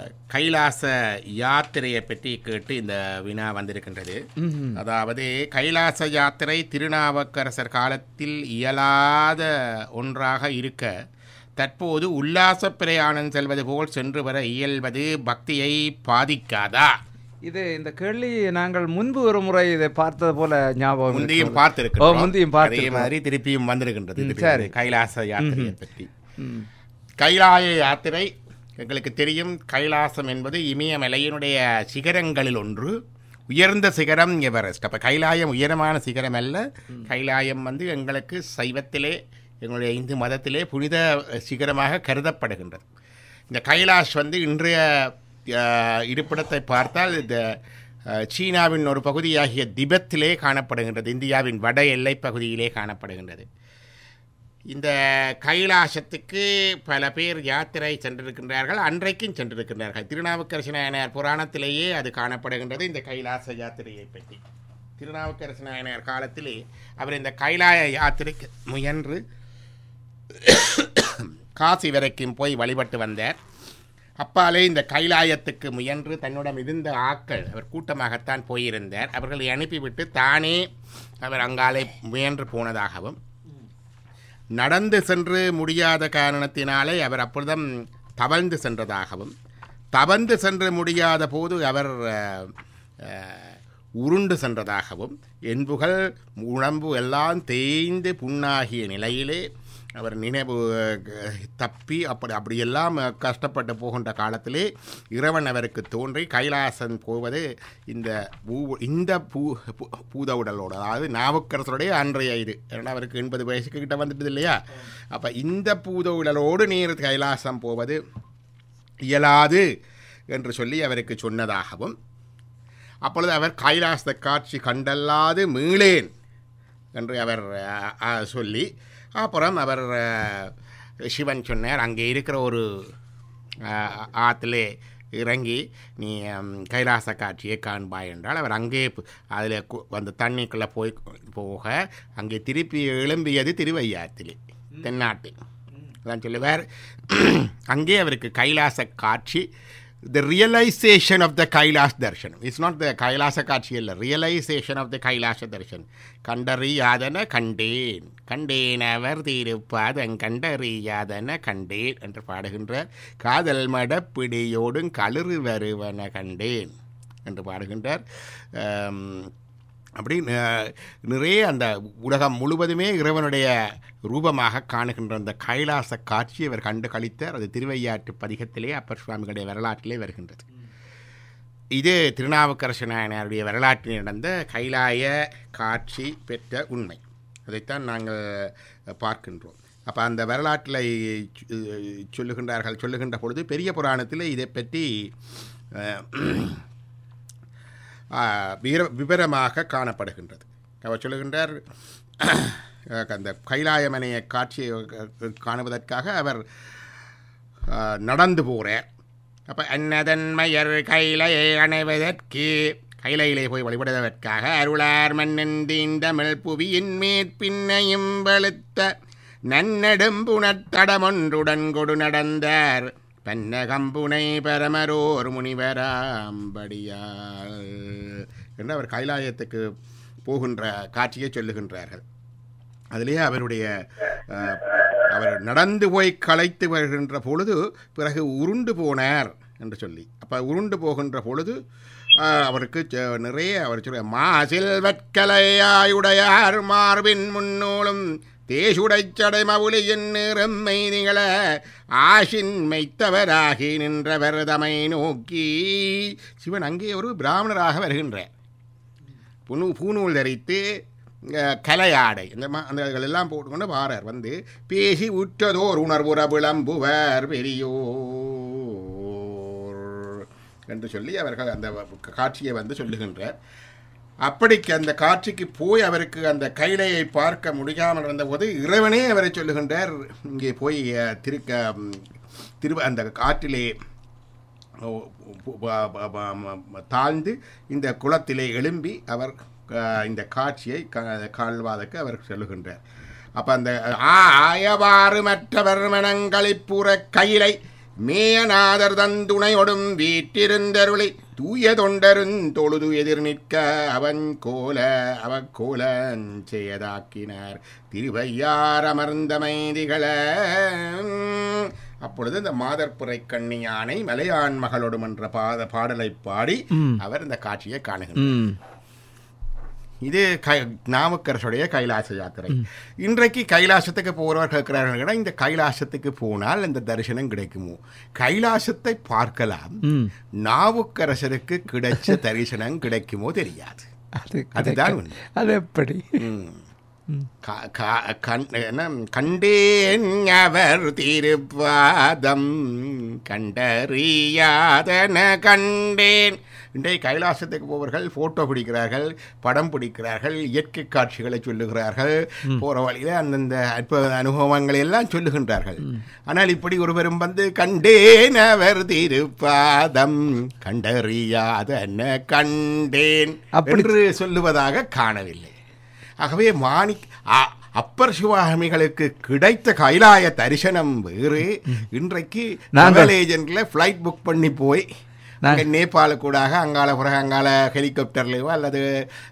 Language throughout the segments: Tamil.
கைலாச யாத்திரையை பற்றி கேட்டு இந்த வினா வந்திருக்கின்றது அதாவது கைலாச யாத்திரை திருநாவுக்கரசர் காலத்தில் இயலாத ஒன்றாக இருக்க தற்போது உல்லாச பிரயாணம் செல்வது போல் சென்று வர இயல்வது பக்தியை பாதிக்காதா இது இந்த கேள்வி நாங்கள் முன்பு ஒரு முறை இதை பார்த்தது போல ஞாபகம் முந்தையும் இருக்கிறது. பார்த்திருக்கிறோம் ஓ, முந்தையும் அதே பார்த்திருக்கிறோம். மாதிரி திருப்பியும் வந்திருக்கின்றது இது சரி. கைலாச யாத்திரையை பற்றி ம். கைலாய யாத்திரை எங்களுக்கு தெரியும் கைலாசம் என்பது இமயமலையினுடைய சிகரங்களில் ஒன்று உயர்ந்த சிகரம் எவரெஸ்ட் அப்போ கைலாயம் உயரமான சிகரம் அல்ல கைலாயம் வந்து எங்களுக்கு சைவத்திலே எங்களுடைய இந்து மதத்திலே புனித சிகரமாக கருதப்படுகின்றது இந்த கைலாஷ் வந்து இன்றைய அஹ், இருப்பிடத்தை பார்த்தால் இந்த அஹ், சீனாவின் ஒரு பகுதியாகிய திபெத்திலே காணப்படுகின்றது இந்தியாவின் வட எல்லைப் பகுதியிலே காணப்படுகின்றது இந்த கைலாசத்துக்கு பல பேர் யாத்திரை சென்றிருக்கின்றார்கள் அன்றைக்கும் சென்றிருக்கின்றார்கள் திருநாவுக்கரசு நாயனார் புராணத்திலேயே அது காணப்படுகின்றது இந்த கைலாச யாத்திரையை பற்றி திருநாவுக்கரசு நாயனார் காலத்திலே அவர் இந்த கைலாய யாத்திரைக்கு முயன்று காசி வரைக்கும் போய் வழிபட்டு வந்தார் அப்பாலே இந்த கைலாயத்துக்கு முயன்று தன்னிடம் இருந்த ஆக்கள் அவர் கூட்டமாகத்தான் போயிருந்தார் அவர்களை அனுப்பிவிட்டு தானே அவர் அங்காலே முயன்று போனதாகவும் நடந்து சென்று முடியாத காரணத்தினாலே அவர் அப்பொழுதும் தவழ்ந்து சென்றதாகவும் தவழ்ந்து சென்று முடியாத போது அவர் அஹ், அஹ், உருண்டு சென்றதாகவும் என்புகள் உடம்பு எல்லாம் தேய்ந்து புண்ணாகிய நிலையிலே அவர் நினைவு அஹ், தப்பி அப்படி அப்படியெல்லாம் அஹ், கஷ்டப்பட்டு போகின்ற காலத்திலே இறைவன் அவருக்கு தோன்றி கைலாசன் போவது இந்த பூ இந்த பூ பூ- பூத உடலோடு அதாவது நாவுக்கரசருடைய அன்றைய இது ஏன்னா அவருக்கு எண்பது வயசுக்கு கிட்ட வந்துட்டது இல்லையா அப்போ இந்த பூத உடலோடு நீர் கைலாசம் போவது இயலாது என்று சொல்லி அவருக்கு சொன்னதாகவும் அப்பொழுது அவர் கைலாச காட்சி கண்டல்லாது மீளேன் என்று அவர் அஹ், அஹ், சொல்லி அப்புறம் அவர் அஹ், சிவன் சொன்னார் அங்கே இருக்கிற ஒரு அஹ், ஆத்திலே இறங்கி நீ ஹம், கைலாச காட்சியை காண்பாய் என்றால் அவர் அங்கே அதில் அந்த தண்ணிக்குள்ளே போய் போக அங்கே திருப்பி எழும்பியது திருவையாற்றிலே தென்னாட்டு அதான் சொல்லுவார் அங்கே அவருக்கு கைலாச காட்சி the realisation of the Kailash தர்ஷனம் இட்ஸ் நாட் த கைலாச காட்சி இல்லை realisation of the Kailasa darshan கண்டறியாதன கண்டேன் கண்டேன் அவர் தீருப்பாதங் கண்டறியாதன கண்டேன் என்று பாடுகின்ற காதல் மடப்பிடியோடும் களிறு வருவன கண்டேன் என்று பாடுகின்றார் ஆம், அப்படி ந- நிறைய அந்த உலகம் முழுவதுமே இறைவனுடைய ரூபமாக காணுகின்ற அந்த கைலாச காட்சியை அவர் கண்டு கழித்தார் அது திருவையாற்று பதிகத்திலே அப்பர் சுவாமிகளுடைய வரலாற்றிலே வருகின்றது இது திருநாவுக்கரசு நாயனாருடைய வரலாற்றில் நடந்த கைலாய காட்சி பெற்ற உண்மை அதைத்தான் நாங்கள் பார்க்கின்றோம் அப்போ அந்த வரலாற்றில் சொல்லுகின்றார்கள் சொல்லுகின்ற பொழுது பெரிய புராணத்தில் இதை பற்றி அஹ், ஆ, வீர விவரமாக காணப்படுகின்றது அவர் சொல்லுகின்றார் அஹ், அந்த கைலாயமனைய காட்சியை அஹ், காணுவதற்காக அவர் அஹ், நடந்து போகிறார் அப்போ அன்னதன்மையர் கைலையை அணைவதற்கு கைலையிலே போய் வழிபடுவதற்காக அருளார் மன்னன் தீண்டமிழ் புவியின் மேற்பின்னையும் வெளுத்த நன்னெடும் புனத்தடமொன்றுடன் கொடு நடந்தார் பன்னகம்புனை பரமரோர் முனிவராம்படியால் என்று அவர் கைலாயத்துக்கு போகின்ற காட்சியை சொல்லுகின்றார்கள் அதிலேயே அவருடைய அஹ், அவர் நடந்து போய் களைத்து வருகின்ற பொழுது பிறகு உருண்டு போனார் என்று சொல்லி அப்போ உருண்டு போகின்ற பொழுது அஹ், அவருக்கு ச- நிறைய அவர் சொல்ல மா செல்வற்கலையாயுடையார் மார்பின் முன்னோளும் தேசுடைச் சடைமவுளியின் நிறம்மை நிகழ ஆஷின் மெய்த்தவராகி நின்றவர் தமை நோக்கி சிவன் அங்கே ஒரு பிராமணராக வருகின்றார் புனு பூநூல் தரித்து அஹ், கலையாடை இந்த மா அந்த எல்லாம் போட்டுக்கொண்டு வாரார் வந்து பேசி உற்றதோர் உணர்வுற விளம்புவர் பெரியோர் என்று சொல்லி அவர்கள் அந்த காட்சியை வந்து சொல்லுகின்றார் அப்படிக்கு அந்த காட்சிக்கு போய் அவருக்கு அந்த கைலையை பார்க்க முடியாமல் இருந்தபோது இறைவனே அவரை சொல்லுகின்றார் இங்கே போய் அஹ், திருக்க ம், திரு அந்த காற்றிலே ஓ, பு- ப- ப- ப- ம- ம- தாழ்ந்து இந்த குளத்திலே எழும்பி அவர் அஹ், இந்த காட்சியை க- கால்வாதற்கு அவர் சொல்லுகின்றார் அப்போ அந்த ஆயவாறு மற்றவர் மனங்களிப்புற கையிலை மேயநாதர் தந்துணையொடும் வீற்றிருந்தருளை தூய தொண்டருந் தொழுது எதிர் நிற்க அவன் கோல அவக்கோல செய்யதாக்கினார் திருவையார் அமர்ந்த மைதிகள அப்பொழுது இந்த மாதர்புரை கண்ணி யானை மலையான் மகளோடும் என்ற பாத பாடலை பாடி ம். அவர் இந்த காட்சியை காணுகின்றார் ம் இது கை நாமக்கரசுடைய கைலாச யாத்திரை இன்றைக்கு கைலாசத்துக்கு போகிறவர் கேட்கிறார்கள் இந்த கைலாசத்துக்கு போனால் இந்த தரிசனம் கிடைக்குமோ கைலாசத்தை பார்க்கலாம் ம் நாவுக்கரசருக்கு கிடைச்ச தரிசனம் கிடைக்குமோ தெரியாது அது அதுதான் கிடைக்கும். உண்மை. அது எப்படி ம். க- க- கண்- என்ன, கண்டேன் அவர் திருப்பாதம் கண்டறியாதன கண்டேன் இன்றைய கைலாசத்துக்கு போவர்கள் போட்டோ பிடிக்கிறார்கள் படம் பிடிக்கிறார்கள் இயற்கை காட்சிகளை சொல்லுகிறார்கள் போற வழியில அந்தந்த அற்புத அனுபவங்களை எல்லாம் சொல்லுகின்றார்கள் ஆனால் இப்படி ஒருவரும் வந்து கண்டேன் அவர் திருப்பாதம் கண்டறியாதன கண்டேன் அப்படி- என்று சொல்லுவதாக காணவில்லை ஆகவே மாணிக் அ- அப்பர் சிவாமிகளுக்கு கிடைத்த கைலாய தரிசனம் வேறு இன்றைக்கு நாங்கள்- டிராவல் ஏஜென்ட்ல ஃப்ளைட் புக் பண்ணி போய் அங்கே நேபாள கூடாக அங்கால பிறகு அங்கால ஹெலிகாப்டர்லேயோ அல்லது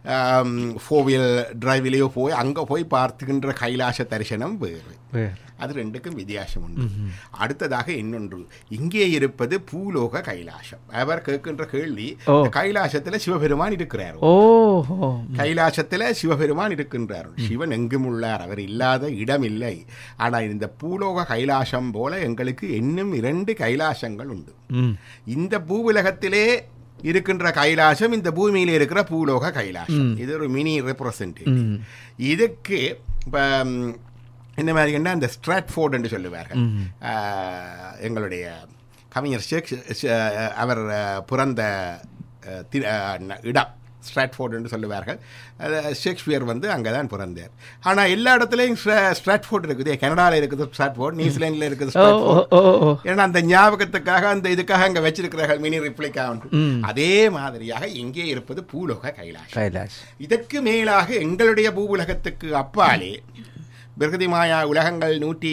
ஃபோர் வீல் டிரைவிலேயோ போய் அங்கே போய் பார்த்துக்கின்ற கைலாச தரிசனம் வேறு வேறு. அது ரெண்டுக்கும் வித்தியாசம் உண்டு அடுத்ததாக இன்னொன்று இங்கே இருப்பது பூலோக கைலாசம் அவர் கேட்கின்ற கேள்வி ஓ. இந்த கைலாசத்துல சிவபெருமான் இருக்கிறார் ஓஹோ கைலாசத்துல சிவபெருமான் இருக்கின்றார் சிவன் எங்கும் உள்ளார் அவர் இல்லாத இடம் இல்லை ஆனால் இந்த பூலோக கைலாசம் போல எங்களுக்கு இன்னும் இரண்டு கைலாசங்கள் உண்டு ம் இந்த பூவுலகத்திலே இருக்கின்ற கைலாசம் இந்த பூமியில இருக்கிற பூலோக கைலாசம் இது ஒரு மினி ரெப்ரசன்டேட்டிவ் ம் இதுக்கு இப்போ என்ன மாதிரின்னா இந்த ஸ்ட்ராட்ஃபோர்ட் என்று சொல்லுவார்கள் ம். ஆஹ், எங்களுடைய கவிஞர் ஷேக் ஷ- அவர் அஹ், பிறந்த அஹ், தி- அஹ், ந- இடம் ஸ்ட்ராட்ஃபோர்ட் என்று சொல்லுவார்கள் அது ஷேக்ஸ்பியர் வந்து அங்கே தான் பிறந்தார் ஆனால் எல்லா இடத்துலையும் ஸ்ட்ரா- ஸ்ட்ராட்ஃபோர்ட் இருக்குது கனடாவில் இருக்குது ஸ்ட்ராட்ஃபோர்ட் நியூசிலாண்டில் இருக்குது ஓ ஸ்ட்ராட்ஃபோர்ட் ஓ ஓ ஓ ஏன்னா அந்த ஞாபகத்துக்காக அந்த இதுக்காக அங்கே வச்சிருக்கிறார்கள் மினி ரிப்ளிகா ம். அதே மாதிரியாக இங்கே இருப்பது பூலோக கைலாஷ் கைலாஷ் இதற்கு மேலாக எங்களுடைய பூவுலகத்துக்கு அப்பாலே பிரகதி மாயா உலகங்கள் நூற்றி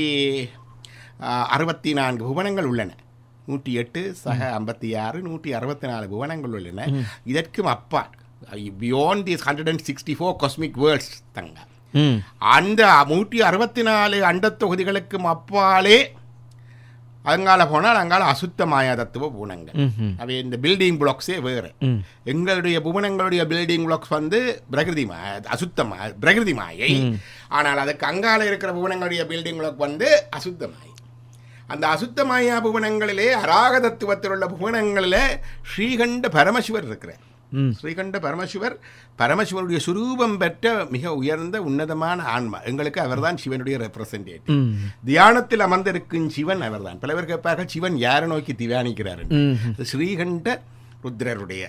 அறுபத்தி நான்கு புவனங்கள் உள்ளன நூற்றி எட்டு சக ஐம்பத்தி ஆறு நூற்றி அறுபத்தி நாலு புவனங்கள் உள்ளன இதற்கும் அப்பா beyond this hundred and sixty four cosmic worlds தங்க ம் அந்த நூற்றி அறுபத்தி நாலு அண்டத் தொகுதிகளுக்கும் அப்பாலே அங்கால போனால் அங்கால அசுத்த மாயா தத்துவ பூனங்கள் ம் ம் அவை இந்த பில்டிங் பிளாக்ஸே வேறு ம் எங்களுடைய புவனங்களுடைய பில்டிங் பிளாக்ஸ் வந்து பிரகிருதி மா அசுத்தமா பிரகிருதி மாயை ஆனால் அதுக்கு அங்கால இருக்கிற புவனங்களுடைய பில்டிங் பிளாக் வந்து அசுத்த மாயை அந்த அசுத்த மாயா புவனங்களிலே அராக தத்துவத்தில் உள்ள புவனங்களிலே ஸ்ரீகண்ட பரமசிவர் இருக்கிறார் ம் ஸ்ரீகண்ட பரமசிவர் பரமசிவனுடைய சுரூபம் பெற்ற மிக உயர்ந்த உன்னதமான ஆன்மா எங்களுக்கு அவர்தான் சிவனுடைய ரெப்ரசன்டேட்டிவ் ம் தியானத்தில் அமர்ந்திருக்கும் சிவன் அவர்தான் பல பேர் கேட்பார்கள் சிவன் யாரை நோக்கி தியானிக்கிறார் என்று. ம் அது ஸ்ரீகண்ட ருத்ரருடைய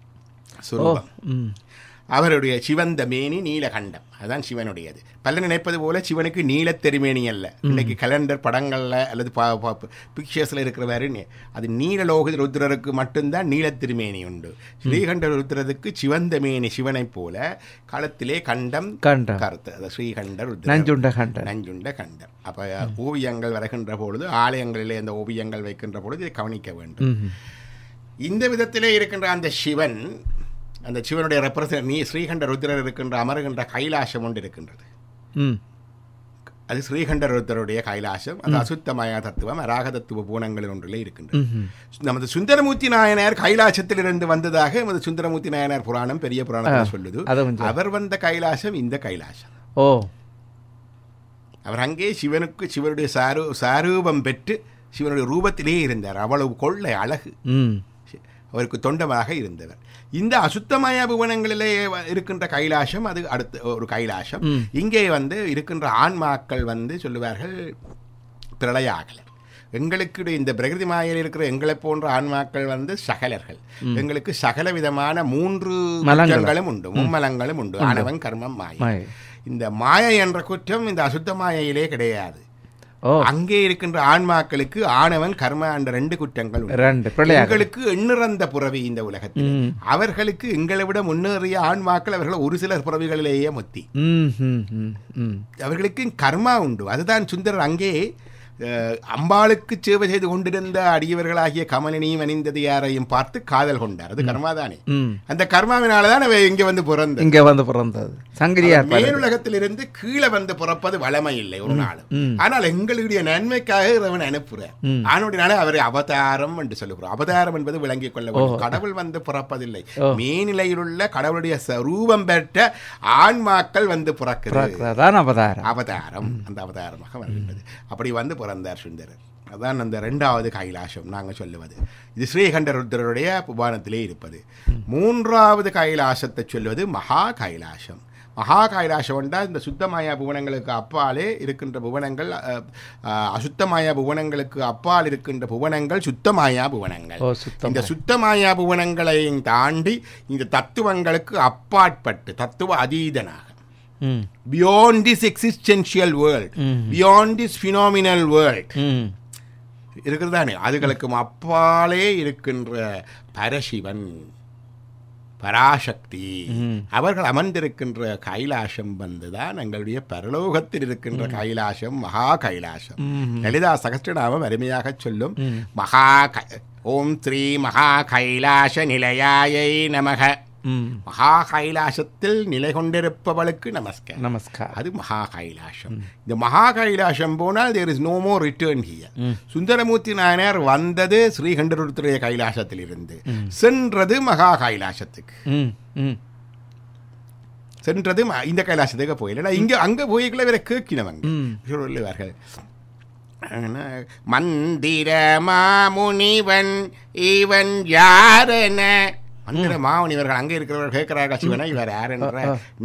ஓ சுரூபம் ம் அவருடைய சிவந்த மேனி நீலகண்டம் அதுதான் சிவனுடையது பல நினைப்பது போல சிவனுக்கு நீலத் திருமேனி அல்ல இன்னைக்கு கலண்டர் படங்கள்ல அல்லது பிக்சர்ஸ்ல இருக்கிற மாதிரி நி- அது நீலலோக ருத்ரருக்கு மட்டும்தான் நீலத் திருமேனி உண்டு ஸ்ரீகண்ட ருத்ரருக்கு சிவந்த மேனி சிவனைப் போல களத்திலே கண்டம் கண்டம். கருத்து அது ஸ்ரீகண்ட ருத்ர நஞ்சுண்ட கண்டன் நஞ்சுண்ட கண்டம் அப்ப ஓவியங்கள் வருகின்ற பொழுது ஆலயங்களிலே அந்த ஓவியங்கள் வைக்கின்ற பொழுது இதை கவனிக்க வேண்டும் ம் இந்த விதத்திலே இருக்கின்ற அந்த சிவன் அந்த சிவனுடைய ரெப்ரசன் நீ ஸ்ரீகண்ட ருத்ரர் இருக்கின்ற அமருகின்ற கைலாசம் ஒன்று இருக்கின்றது ம் அது ஸ்ரீகண்ட ருத்ரருடைய கைலாசம் அது அசுத்தமய தத்துவம் அராக தத்துவ பூனங்களில் ஒன்றிலே இருக்கின்றது ம் நமது சுந்தரமூர்த்தி நாயனார் கைலாசத்திலிருந்து வந்ததாக நமது சுந்தரமூர்த்தி நாயனார் புராணம் பெரிய புராணத்தில் சொல்லுது அதை கொஞ்சம் அவர் வந்த கைலாசம் இந்த கைலாசம் ஓ அவர் அங்கே சிவனுக்கு சிவனுடைய சாரு சாரூபம் பெற்று சிவனுடைய ரூபத்திலே இருந்தார் அவ்வளவு கொள்ளை அழகு ம் அவருக்கு தொண்டமாக இருந்தவர் இந்த அசுத்தமய புவனங்களிலே வ- இருக்கின்ற கைலாசம் அது அடுத்த ஒரு கைலாசம் ம். இங்கே வந்து இருக்கின்ற ஆன்மாக்கள் வந்து சொல்லுவார்கள் பிரளயாகலர் எங்களுக்கு இந்த பிரகிருதி மாயில் இருக்கிற எங்களை போன்ற ஆன்மாக்கள் வந்து சகலர்கள் எங்களுக்கு சகல விதமான மூன்று மலங்கள். குற்றங்களும் உண்டு மும்மலங்களும் உண்டு ஆணவம் கர்மம் மாயை மாயை. இந்த மாயை என்ற குற்றம் இந்த அசுத்த மாயையிலே கிடையாது ஓ அங்கே இருக்கின்ற ஆன்மாக்களுக்கு ஆணவன் கர்ம என்ற ரெண்டு குற்றங்கள் உண்டு ரெண்டு பிள்ளையாக எங்களுக்கு எண்ணிறந்த புறவி இந்த உலகத்தில் ம். அவர்களுக்கு எங்களை விட முன்னேறிய ஆன்மாக்கள் அவர்கள் ஒரு சில புறவிகளிலேயே மொத்தி ம் ம் ம் ம் அவர்களுக்கு கர்மா உண்டு அதுதான் சுந்தரர் அங்கே அஹ், அம்பாளுக்கு சேவை செய்து கொண்டிருந்த அடியவர்களாகிய கமலினியும் அணிந்தது யாரையும் பார்த்து காதல் கொண்டார் அது கர்மாதானே ம் அந்த கர்மாவினால தான் அவ இங்க வந்து பிறந்த இங்க வந்து பிறந்தது சங்கிலியார் பாடல். மேலுலகத்திலிருந்து கீழே வந்து பிறப்பது வளமை இல்லை ஒரு நாளும் ம். ஆனால் எங்களுடைய நன்மைக்காக இறைவன் அனுப்புறார் ம். ஆனோடினால அவரை அவதாரம் என்று சொல்லுகிறோம் அவதாரம் என்பது விளங்கிக் கொள்ள வேண்டும் கடவுள் வந்து பிறப்பதில்லை மேனிலையில் உள்ள கடவுளுடைய ரூபம் பெற்ற ஆன்மாக்கள் வந்து பிறக்குது பிறக்கிறதான் அவதாரம் அவதாரம் அந்த அவதாரமாக வருகின்றது அப்படி வந்து பிறந்தார் சுந்தரர் அதான் அந்த ரெண்டாவது கைலாசம் நாங்கள் சொல்லுவது இது ஸ்ரீகண்டருத்தருடைய புபானத்திலே இருப்பது மூன்றாவது கைலாசத்தை சொல்வது மகா கைலாசம் மகா கைலாசம் என்றால் இந்த சுத்தமாயா புவனங்களுக்கு அப்பாலே இருக்கின்ற புவனங்கள் அஹ், அஹ், அசுத்தமாயா புவனங்களுக்கு அப்பால் இருக்கின்ற புவனங்கள் சுத்தமாயா புவனங்கள் ஓ சுத்தம் இந்த சுத்தமாயா புவனங்களையும் தாண்டி இந்த தத்துவங்களுக்கு அப்பாற்பட்டு தத்துவ அதீதனாக ம் beyond this existential world ம். beyond this phenomenal world ம் இருக்கிறதானே அதுகளுக்கும் அப்பாலே இருக்கின்ற பரசிவன் பராசக்தி ம். அவர்கள் அமர்ந்திருக்கின்ற கைலாசம் வந்துதான் எங்களுடைய பரலோகத்தில் இருக்கின்ற கைலாசம் மகா கைலாசம் ம். லலிதா சகஸ்ரநாமம் அருமையாக சொல்லும் மகா க- ஓம் ஸ்ரீ மகா கைலாச நிலையாயை நமக ம் மகா கைலாசத்தில் நிலை கொண்டிருப்பவளுக்கு நமஸ்காரம் நமஸ்கார் அது மகா கைலாசம் இந்த மகா கைலாசம் போனால் there is no more return here Sundaramurthy Nayanar வந்தது ஸ்ரீகண்டருடைய கைலாசத்தில் இருந்து சென்றது மகா கைலாசத்துக்கு ம் ம் சென்றது ம- இந்த கைலாசத்துக்கு போயில இங்க அங்க போய்க்குள்ள வேற கேட்கினவங்க ம் சொல்லுவார்கள் ஆனா, மந்திர மாமுனிவன் இவன் யாரென மந்திர மாமுனிவர்கள் அங்கே இருக்கிறவர்கள் கேட்கிறார்கள் சிவனை இவர் யார் என்ற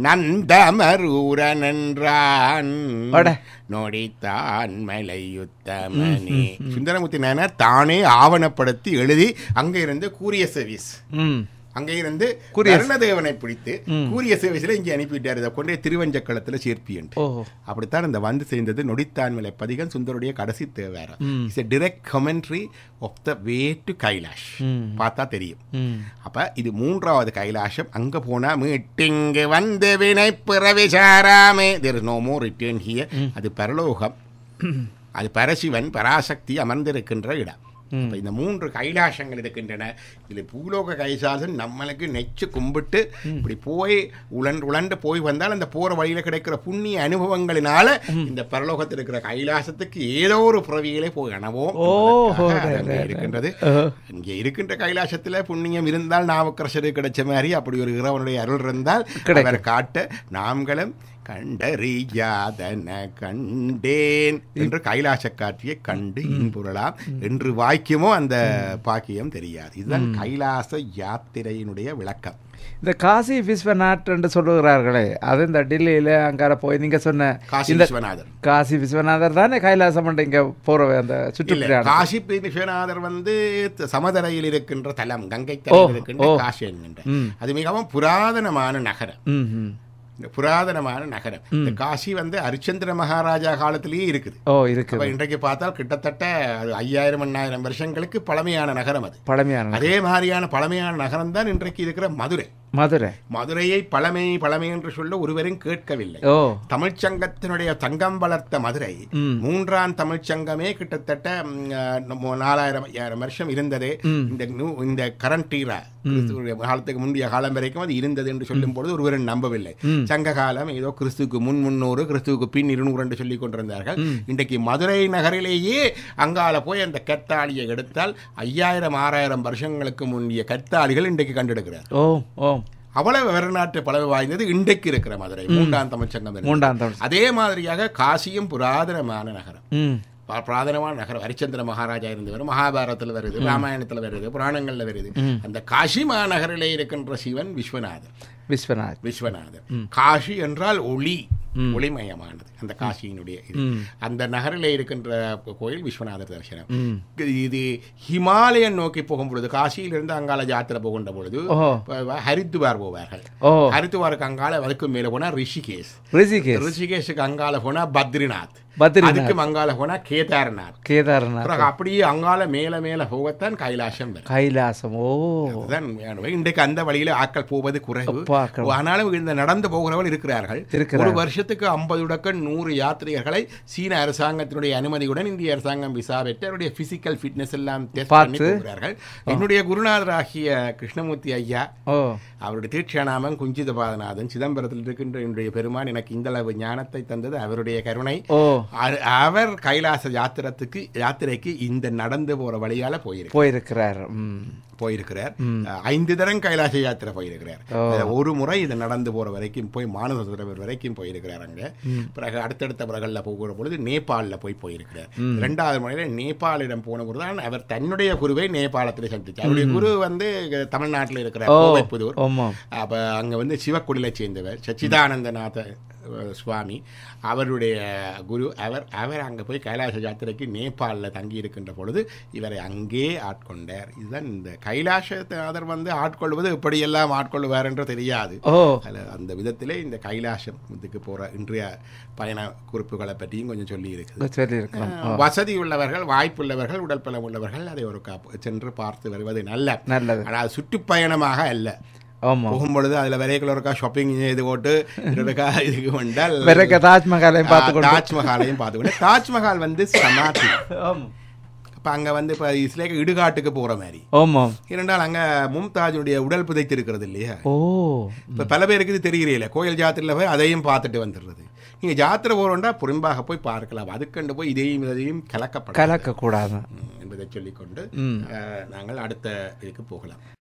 நந்தமரூரன் என்றான் அட. நொடித்தான் மலையுத்தமனே சுந்தரமூர்த்தி நாயனார் தானே ஆவணப்படுத்தி எழுதி அங்கே இருந்து கூரிய சர்வீஸ் ம் அங்கே இருந்து கூரிய- கருணதேவனை பிடித்து கூரிய சர்வீஸ்ல இங்கே அனுப்பிட்டார் இதை கொண்டே திருவஞ்சக்களத்தில் சேர்ப்பி என்று ஓ அப்படித்தான் இந்த வந்து சேர்ந்தது நொடித்தான்மலை பதிகம் சுந்தருடைய கடைசி தேவாரம் ம். It's a direct commentary of the way to Kailash ம். பார்த்தா தெரியும் ம் அப்ப இது மூன்றாவது கைலாசம் அங்க போனா மீட்டிங்கு வந்து வினை பிறவி சாராமே there is no more return here அது பரலோகம் அது பரசிவன் பராசக்தி அமர்ந்திருக்கின்ற இடம் அப்ப இந்த மூன்று கைலாசங்கள் இருக்கின்றன இதில் பூலோக கைலாசம் நம்மளுக்கு நெச்சு கும்பிட்டு இப்படி போய் உழண்டு உழண்டு போய் வந்தால் அந்த போற வழியில கிடைக்கிற புண்ணிய அனுபவங்களினால இந்த பரலோகத்தில் இருக்கிற கைலாசத்துக்கு ஏதோ ஒரு புறவியிலே போய் அணவோம் ஓ, என்பதற்காக ரே, அங்கே ரே, இருக்கின்றது ஓ. இங்கே இருக்கின்ற கைலாசத்தில் புண்ணியம் இருந்தால் நாவுக்கரசரு கிடைச்ச மாதிரி அப்படி ஒரு இறைவனுடைய அருள் இருந்தால் கிடைக்கும். அவர் காட்ட நாம்களும் கண்டறியாதன கண்டேன் என்று கைலாச காட்சியை கண்டு இன்புறலாம் என்று வாக்கியமோ அந்த பாக்கியம் தெரியாது இதுதான் கைலாச யாத்திரையினுடைய விளக்கம் இந்த காசி விஸ்வநாத் என்று சொல்லுகிறார்களே அது இந்த டெல்லியில அங்கார போய் நீங்க சொன்ன காசி இந்த விஸ்வநாதர் காசி விஸ்வநாதர் தானே கைலாசம் என்று இங்க போறவே அந்த இல்ல சுற்றுப்பிரயாணம் காசி விஸ்வநாதர் வந்து த- சமதரையில் இருக்கின்ற தலம் கங்கை தரையில் இருக்கின்ற ஓ. காசி என்கின்ற ம். அது மிகவும் புராதனமான நகரம் ம் ம் இந்த புராதனமான நகரம் இந்த காசி வந்து அரிச்சந்திர மகாராஜா காலத்திலேயே இருக்குது ஓ அப்ப இருக்குது இன்றைக்கு பார்த்தால் கிட்டத்தட்ட அது ஐயாயிரம் எண்ணாயிரம் வருஷங்களுக்கு பழமையான நகரம் அது பழமையான அதே மாதிரியான பழமையான நகரம் தான் இன்றைக்கு இருக்கிற மதுரை மதுரை மதுரையை பழமை பழமை என்று சொல்ல ஒருவரும் கேட்கவில்லை ஓ தமிழ்ச்சங்கத்தினுடைய தங்கம் வளர்த்த மதுரை ம். மூன்றாம் தமிழ்ச்சங்கமே கிட்டத்தட்ட ம், அஹ், நம்ம நாலாயிரம் ஐயாயிரம் வருஷம் இருந்ததே ம். இந்த நூ- இந்த கரண்ட் ஈரா கிறிஸ்துவுடைய காலத்துக்கு முந்தைய காலம் வரைக்கும் அது இருந்தது என்று சொல்லும் பொழுது ஒருவரும் நம்பவில்லை ம். சங்க காலம் ஏதோ கிறிஸ்துவுக்கு முன் முன்னூறு கிறிஸ்துவுக்கு பின் இருநூறு என்று சொல்லிக் கொண்டிருந்தார்கள் இன்றைக்கு மதுரை நகரிலேயே அங்கால போய் அந்த கத்தாளியை எடுத்தால் ஐயாயிரம் ஆறாயிரம் வருஷங்களுக்கு முந்தைய கத்தாளிகள் இன்றைக்கு கண்டெடுக்கிறார் ஓ ஓ அவ்வளவு வரலாற்று பலவு வாய்ந்தது இன்றைக்கு இருக்கிற மதுரை மூன்றாம் தமிழ்ச்சங்கம் இருந்தது. மூன்றாம் தமிழ் அதே மாதிரியாக காசியும் புராதனமான நகரம் ம் பா- புராதனமான நகரம் ஹரிச்சந்திர மகாராஜா இருந்தவர் மகாபாரதத்தில் வருது ராமாயணத்தில் வருது புராணங்கள்ல வருது அந்த காசி மாநகரிலே இருக்கின்ற சிவன் விஸ்வநாதர் விஸ்வநாத் விஸ்வநாதர் காஷி என்றால் ஒளி ஒளிமயமானது அந்த காசியினுடைய இது ம். அந்த நகரிலே இருக்கின்ற கோயில் விஸ்வநாதர் தரிசனம் ம் இது ஹிமாலயன் நோக்கி போகும் பொழுது காசியிலிருந்து அங்கால யாத்திரை போகின்ற பொழுது ஓஹோ ப- ஹரித்துவார் போவார்கள் ஓ ஹரித்துவாருக்கு அங்கால அதுக்கு மேல போனா ரிஷிகேஷ் ரிஷிகேஷ் ரிஷிகேஷுக்கு அங்கால போனா பத்ரிநாத் பத்ரிநாத் அதுக்கு மங்கால போனா கேதார்நாத் கேதார்நாத் பிறகு அப்படியே அங்கால மேல மேல போகத்தான் கைலாசம் வரும் கைலாசம் ஓ அதுதான் உண்மையானவை. இன்றைக்கு அந்த வழியில ஆட்கள் போவது குறைவு பார்க்கலாம். ஆனாலும் இந்த நடந்து போகிறவர்கள் இருக்கிறார்கள் இருக்கிறார்கள். ஒரு வருஷத்துக்கு ஐம்பது உடக்க நூறு யாத்ரீகர்களை சீன அரசாங்கத்தினுடைய அனுமதியுடன் இந்திய அரசாங்கம் விசா பெற்று அவருடைய பிசிக்கல் ஃபிட்னஸ் எல்லாம் டெஸ்ட் பண்ணி பார்த்து. போகிறார்கள் என்னுடைய குருநாதராகிய கிருஷ்ணமூர்த்தி ஐயா ஓ அவருடைய தீட்சாநாமம் குஞ்சித பாதநாதன் சிதம்பரத்தில் இருக்கின்ற என்னுடைய பெருமான் எனக்கு இந்த அளவு ஞானத்தை தந்தது அவருடைய கருணை ஓ அ- அவர் கைலாச யாத்திரத்துக்கு யாத்திரைக்கு இந்த நடந்து போற வழியால போயிருக்கு போயிருக்கிறார் ம் போயிருக்கிறார் ஐந்து தரம் கைலாச யாத்திரை போயிருக்கிறார் அதுல ஒரு முறை இது நடந்து போற வரைக்கும் போய் மானசதுரவர் வரைக்கும் போயிருக்கிறார் அங்க பிறகு அடுத்தடுத்த முறைகள்ல போகிற பொழுது நேபாளில் போய் போயிருக்கிறார் இரண்டாவது முறையில நேபாளிடம் போன பொழுது தான் அவர் தன்னுடைய குருவை நேபாளத்தில் சந்திச்சார் அவருடைய குரு வந்து தமிழ்நாட்டில் இருக்கிற ஓ கோவைப்புதூர் ஆமாம் அப்ப அங்க வந்து சிவக்குடிலை சேர்ந்தவர் சச்சிதானந்தநாத அஹ், சுவாமி அவருடைய குரு அவர் அவர் அங்க போய் கைலாச யாத்திரைக்கு நேபாளில் தங்கி இருக்கின்ற பொழுது இவரை அங்கே ஆட்கொண்டார் இதுதான் இந்த கைலாசநாதர் வந்து ஆட்கொள்வது எப்படியெல்லாம் ஆட்கொள்வார் என்று தெரியாது ஓ அதுல அந்த விதத்திலே இந்த கைலாசம் இதுக்கு போற இன்றைய பயண குறிப்புகளை பற்றியும் கொஞ்சம் சொல்லி இருக்குது சொல்லியிருக்கலாம் அஹ், வசதி உள்ளவர்கள் வாய்ப்புள்ளவர்கள் உடல் பலம் உள்ளவர்கள் அதை ஒரு காப்பு சென்று பார்த்து வருவது நல்ல நல்லது ஆனால் சுற்றுப்பயணமாக அல்ல ஆமாம் போகும்பொழுது அதுல விரைக்குள்ள இருக்கா ஷாப்பிங் செய்து போட்டு இருக்கா இதுக்கு வந்தால் பிறகு தாஜ்மஹாலையும் பார்த்து கொண்டு தாஜ்மஹாலையும் பார்த்துக்கொண்டு தாஜ்மஹால் வந்து சமாதி ஆமாம் அப்ப அங்க வந்து இப்ப இஸ்லேக்கு இடுகாட்டுக்கு போற மாதிரி ஆமாம் இரண்டால் அங்க மும்தாஜுடைய உடல் புதைத்து இருக்கிறது இல்லையா ஓ இப்ப பல பேருக்கு இது தெரியல கோயில் ஜாத்திரையில் போய் அதையும் பார்த்துட்டு வந்துடுறது நீங்க ஜாத்திரை போறோம்டா புறம்பாக போய் பார்க்கலாம் அதுக்கண்டு போய் இதையும் இதையும் கலக்கப்பட கலக்கக்கூடாது என்பதை சொல்லிக்கொண்டு ம் அஹ், நாங்கள் அடுத்த இதுக்கு போகலாம்